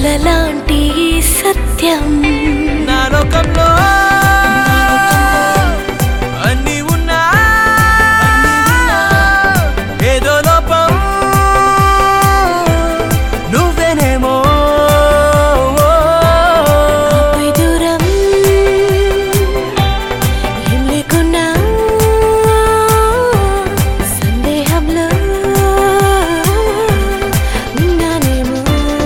కలలాంటి ఈ సత్యం నా లోకంలో అన్ని ఉన్నా ఏదో లోపం నువ్వేనేమో పై దూరం ఏం లేకున్నా సందేహంలో ఉన్నానేమో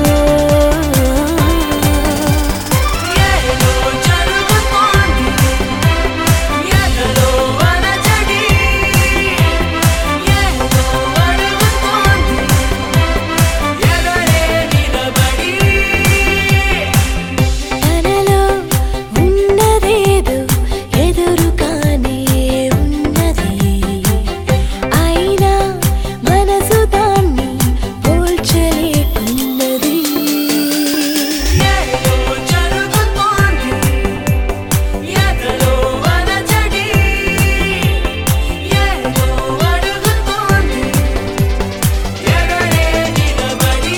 ఏదో జరుగుతోంది ఎదలో అలజడి ఏదో అడుగుతోంది ఎదరే నిలబడి తనలో ఉన్నదేదో ఎదురుగానే ఉన్నది అయినా మనసు దాన్ని పోల్చలేకున్నది ఏదో జరుగుతోంది ఎదలో అలజడి ఏదో అడుగుతోంది ఎదరే నిలబడి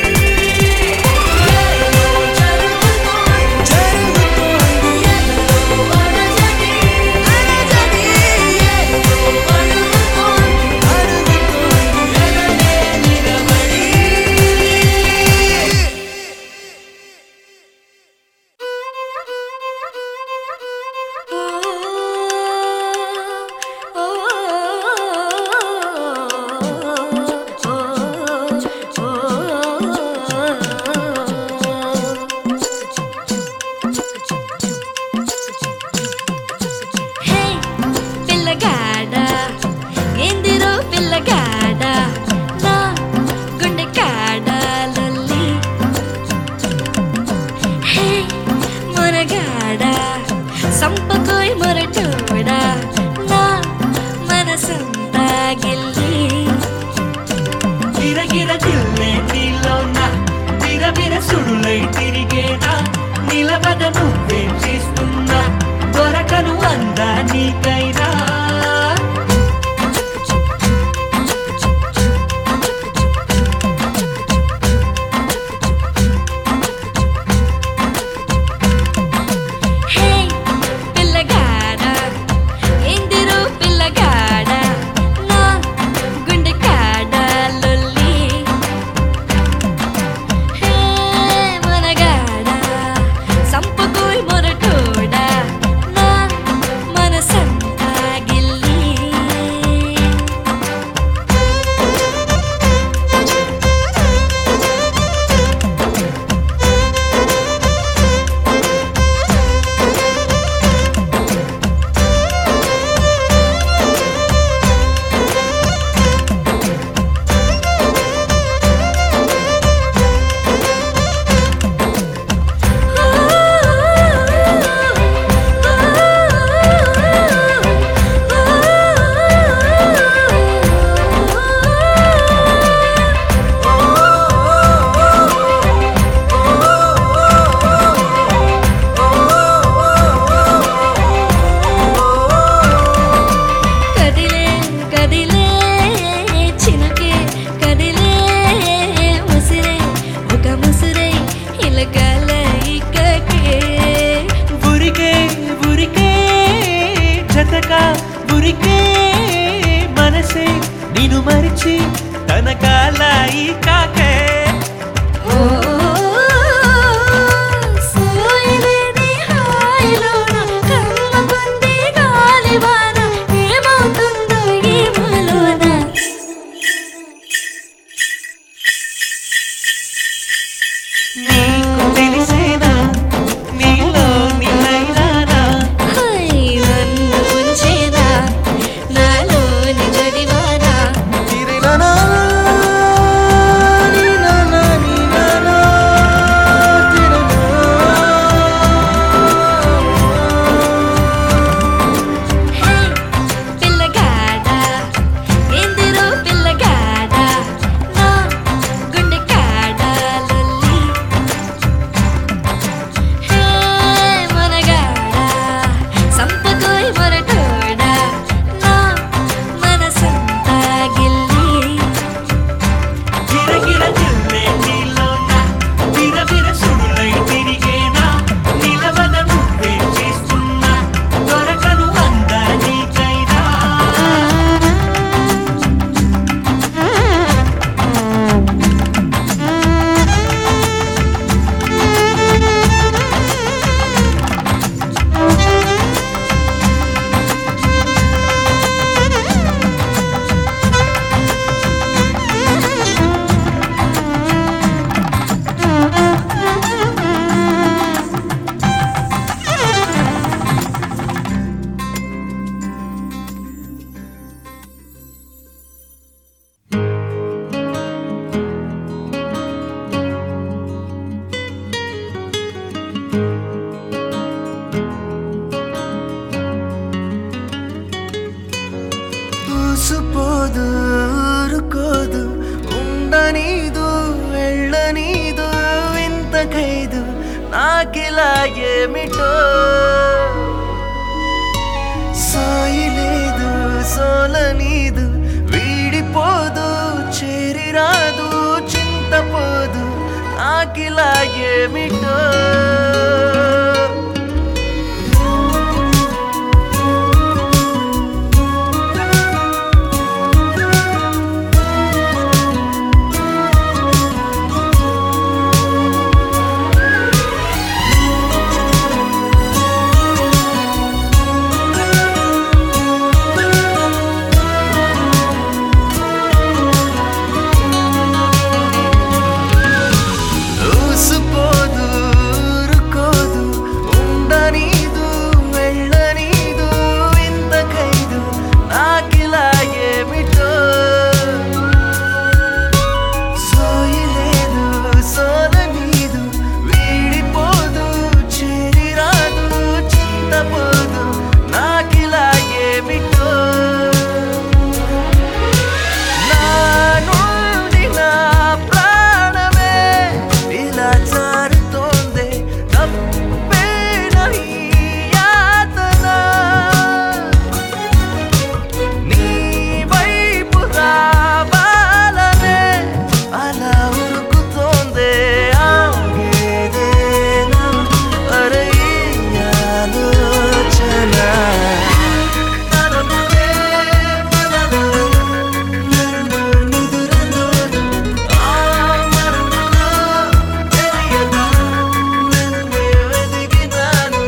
ఏదో జరుగుతోంది జరుగుతోంది ఎదలో అలజడి అలజడి ఏదో అడుగుతోంది అడుగుతోంది ఎదరే నిలబడి హే పిల్లగాడ ఎందిరో పిల్లగాడ నా గుండె కాడ లొల్లి హే మొరగాడ సంపకోయ్ మొరటోడా నా మనసంతా గిల్లి గిరగిర దిల్లే నీలోన విరవిర సుడులై తిరిగేనా నిలబడ నువ్వేం చేస్తున్నా దొరకను అందా నీకైనా హే పిల్లగాడ ఎందిరో పిల్లగాడ నా గుండె కాడ లొల్లి హే మనగాడ సంపకోయ్ మొరటోడా నా మనసంతా గిల్లి కదిలే కదిలే చినుకే కదిలే ముసిరే ఒక ముసిరే ఇలకల ఇక్కకే ఉరికే ఉరికే జతగా ఉరికే మనసే నిన్ను మరిచి తన కాల ఈ కాకే ఓ సోయలేని హాయిలోన కమ్మగుంది గాలివాన ఏమవుతుందో ఏమలోన నీకు తెలిసేనా నీలో నిలైనానా హై నన్ను ఉంచేనా నాలోని జడివానా తిరిలనా నాకిలా ఏమిటో సాయి లేదు సోల నీదు వీడిపోదు చేరిరాదు చింతపోదు నాకిలా ఏమిటో ఊసుకోదు ఊరుకోదు ఉండనీదు వెళ్ళనీదు ఇంత ఖైదు నాకిలా ఏమిటో సోయి లేదు సోల నీదు వీడిపోదు చేరిరాదు చింతపోదు నాకిలా ఏమిటో నా నుండి నా ప్రాణమే ఇలా జారుతోంది తప్పేన ఈ యాతన నీ వైపు రావాలనే అలా ఉరుకుతోంది ఆగేదేనా అరే ఈ ఆలోచన తనమునే మనలో నన్ను నిదురలోను ఆ మరుపులో తెలియక నన్నే వెతికినాను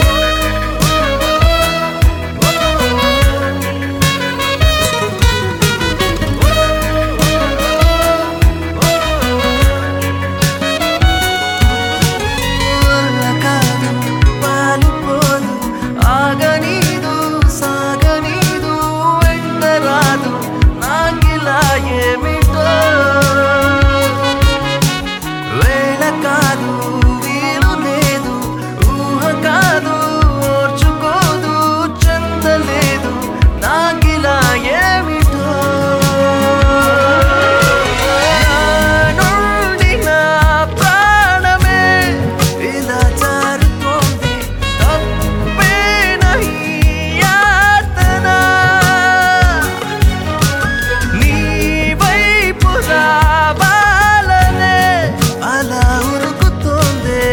వల్ల కాదు పాలుపోదు ఆగనీదు సాగనీదు ఎండరాదు నాకిలా ఏమిటో వేళ కాదు వీలు లేదు ఊహ కాదు ఓర్చుకోదు చెందలేదు నాకిలా ఏమిటో నా నుండి నా ప్రాణమే ఇలా జారుతోంది తప్పేన ఈ యాతన నీ వైపు రావాలనే అలా ఉరుకుతోంది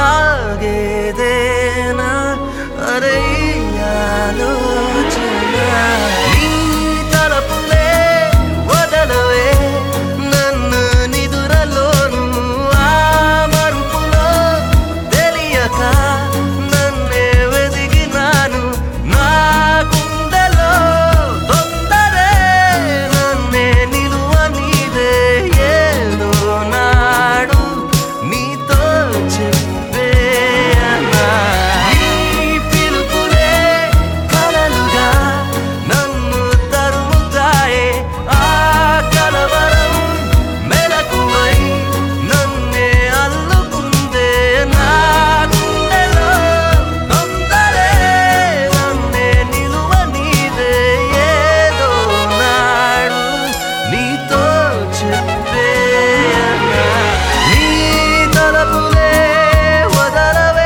ఆగేదేనా అరే ఈ ఆలోచన నీ తలపులే వదలవే నన్ను నిదురలోను ఆ మరుపులో తెలియక నన్నే వెదిగినాను నా గుండెలో తొందరే నన్నే నిలువ నీదే ఏదో నాడు నీతో చెప్పే అన్నా నీ పిలుపులే కలలుగా నన్ను తరుముతాయే ఆ కలవరం మెలకువై నన్నే అల్లుకుందే నా గుండెలో తొందరే నన్నే నిలువ నీదే ఏదో నాడు నీతో చెప్పే అన్నా. నీ తలపులే వదలవే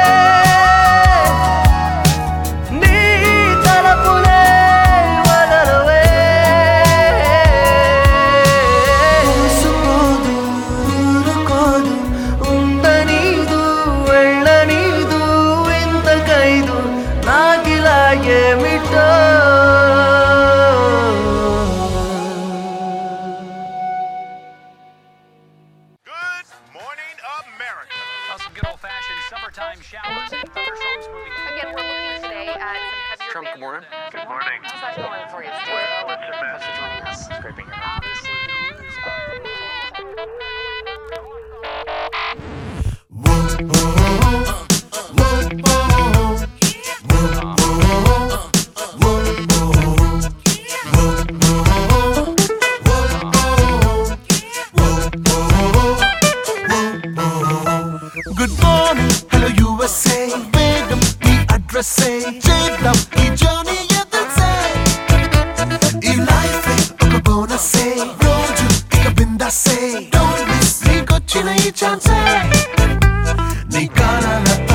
నీ తలపులే వదలవే ఊసుకోదు ఊరుకోదు ఉండనీదు వెళ్ళనీదు ఇంత ఖైదు నాకిలా ఏమిటో Good morning, America. Now some good old-fashioned summertime showers and thunderstorms moving Again, we're looking today at some heavier Trump, good bands. morning. Good morning. How's that going for you, Steve? Well, it's a mess. joining us. Scraping your obviously the news good morning hello USA వేగం ఈ అడ్రస్సే చేద్దాం ఈ journey ఎదుర్సే ఈ life ఒక బోనసే రోజు ఇక బిందాసే don't miss నీకొచ్చిన ఈ ఛాన్సే నీ కాలాల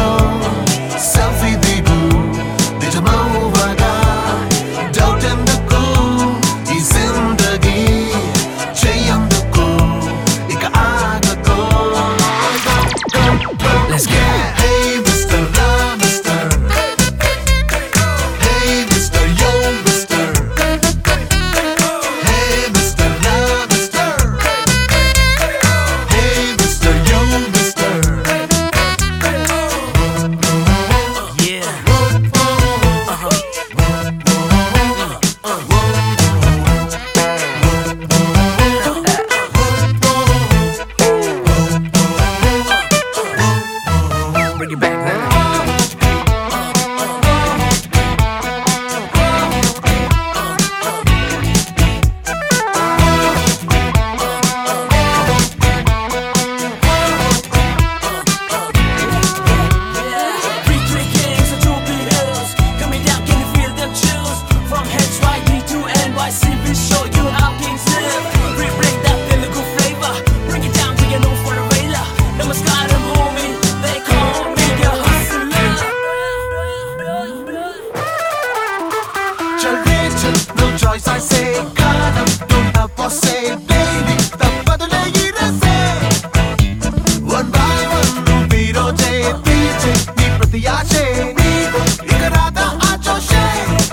choice I say column don't have or say baby తప్పదులే ఈ రసే One by one నువ్వు ఈ రోజే తీర్చే నీ ప్రతి ఆశే నీకు ఇక రాదా ఆ జోషే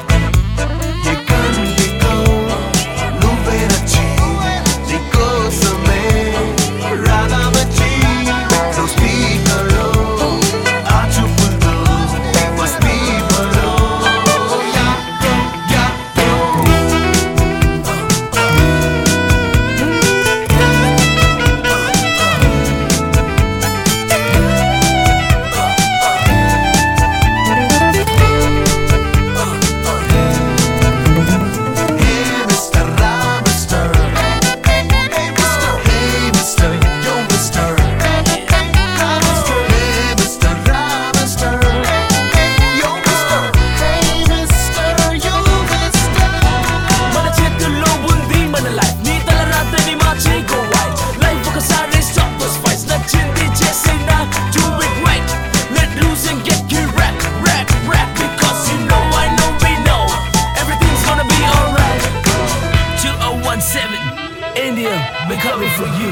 ఎక్కడికో నువ్వే నచ్చి నీకోసమే రాదా వచ్చి నువ్వు స్పీకర్లో ఆ చూపులతో మస్తీ పడో యాదో యాదో Hey, Mr. Ra, Mr. Hey, Mr. Hey, Mr. Yo, Mr. Hey, Mr. Ra, Mr. Yo, Mr. Hey, Mr. Yo, Mr. మన చేతుల్లో ఉంది మన లైఫ్ నీ తల రాత్రి మార్చేయకు వైట్ లైఫ్ ఒకసారి స్టాప్ దోస్ ఫైట్స్ నచ్చింది చేసేనా do it right let loose and get you rap rap rap because you know I know we know everything's gonna be alright 2017 India we coming for you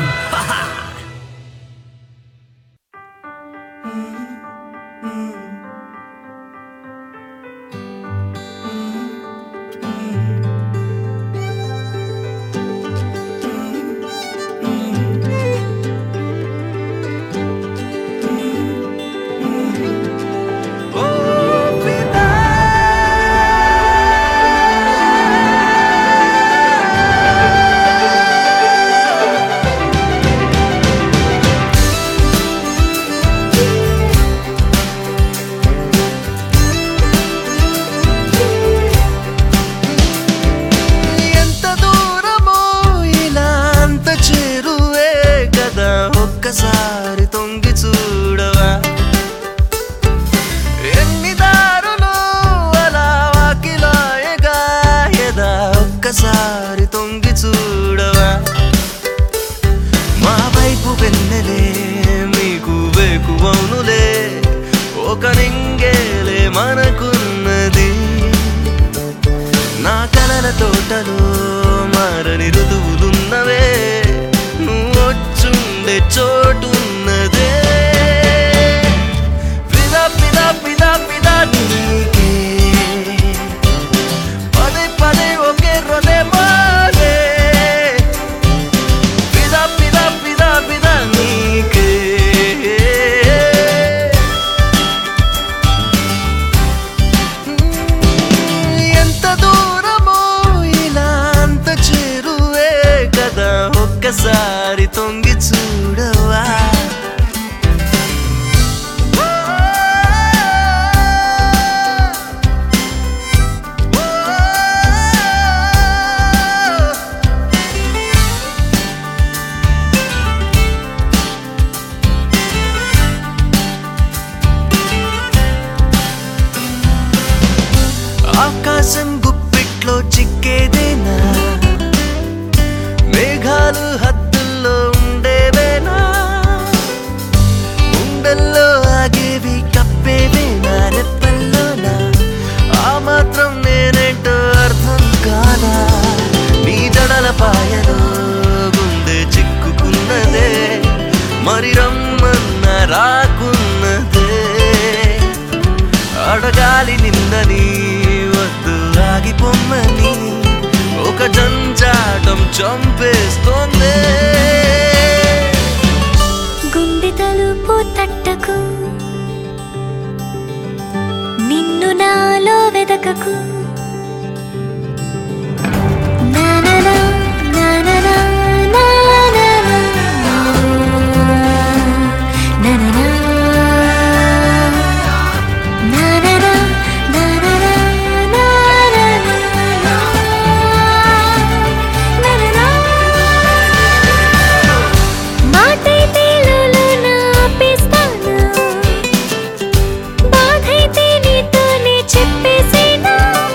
ఎంత దూరమో ఇలా అంత చేరువే కదా ఒక్కసారి తొంగి చూడవా ఎన్ని దారులు అలా వాకిలాయగా ఎదా ఒక్కసారి తొంగి చూడవా మా వైపు వెన్నెలే మీకు వేకువనులే ఒక నింగేలే మనకున్నది నా కలల తోటలో మారని ఋతువులున్నవే నువ్వు వచ్చుండే చోటున్నదే పిదా పిదా పిదా పిదా నీకే పదే పదే ఒకే రొదే మారే పిదా పిదా పిదా పిదా నీకే ఎంత దూరమో ఇలా అంత చేరువే కదా ఒక్కసారి తొంగి చూడవా ఆకాశం గుప్పిట్లో చిక్కేదేనా మేఘాలు హద్దుల్లో ఉండేవేనా ఉండల్లో ఆగేవి కప్పేవేనా రెప్పల్లోనా ఆ మాత్రం నేనేంటో అర్థం కాదా నీ జడల పాయలో గుండె చిక్కుకున్నదే మరి రమ్మన్న రాకున్నదే అడగాలి నిందని వద్దు ఆగిపోమ్మని ఒక జంజాటం చంపేస్తోందే గుండె తలుపు తట్టకు నిన్ను నాలో వెదకకు నాననా, నాననా, నాననా, నాననా. నాననా, నాననా, నాననా, నాననా. మాటైతే లోలోన ఆపేస్తానా బాధైతే నీతోనే చెప్పేసేనా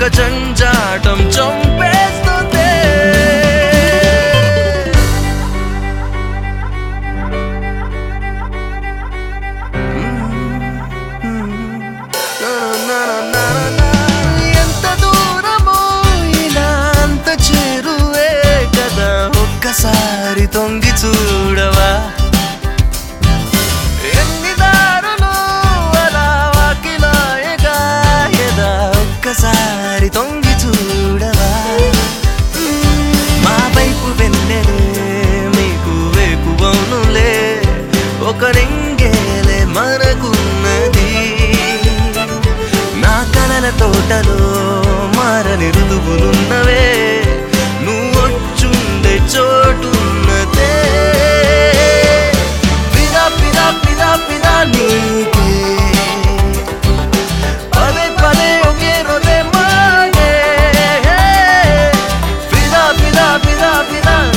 జంజాటం చంపేస్తుంది ఎంత దూరమో ఇలా అంత చేరువే కదా ఒక్కసారి తొంగి చూడవా ఎన్ని దారులు అలా వాకిలాయగా ఎదా ఒక్కసారి తొంగి చూడవా మా వైపు వెన్నెలే మీకు వేపు అవునులే ఒక రింగేలే మనకున్నది నా కలల తోటలో మారని ఋతువులున్నవే నువ్వొచ్చుండే చోటున్నదే పిదా పిదా పిదా పిదా నీకే పదే పదే ఒకే రోజే మాగే పిదా పిదా పిదా పిదా